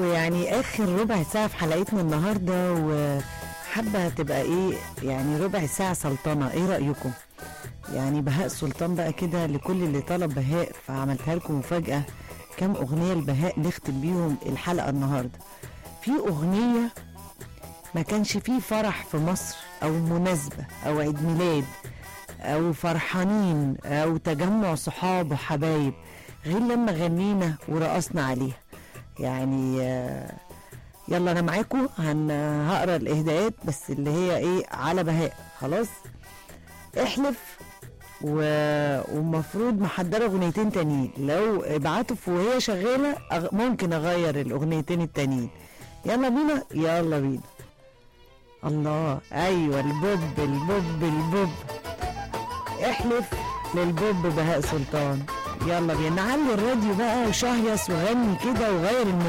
ويعني اخر ربع ساعه في حلقتنا النهارده وحابه تبقى ايه يعني ربع ساعه سلطنه ايه رايكم يعني بهاء سلطان بقى كده لكل اللي طلب بهاء فعملتها لكم مفاجاه كام اغنيه لبهاء نختم بيهم الحلقه النهارده في اغنيه ما كانش فيه فرح في مصر او مناسبه او عيد ميلاد او فرحانين او تجمع صحاب وحبايب غير لما غنينا ورقصنا عليها يعني آه، يلا انا معاكم هن هقرا الاهداءات بس اللي هي ايه على بهاء خلاص احلف و... ومفروض محضره اغنيتين تانيين لو ابعتوا في وهي شغاله أغ... ممكن اغير الاغنيتين التانيين يلا بينا يلا بينا الله ايوه البوب البوب البوب احلف للبوب بهاء سلطان يلا بينا نعلي الراديو بقى وشهيص وغني كده وغير المود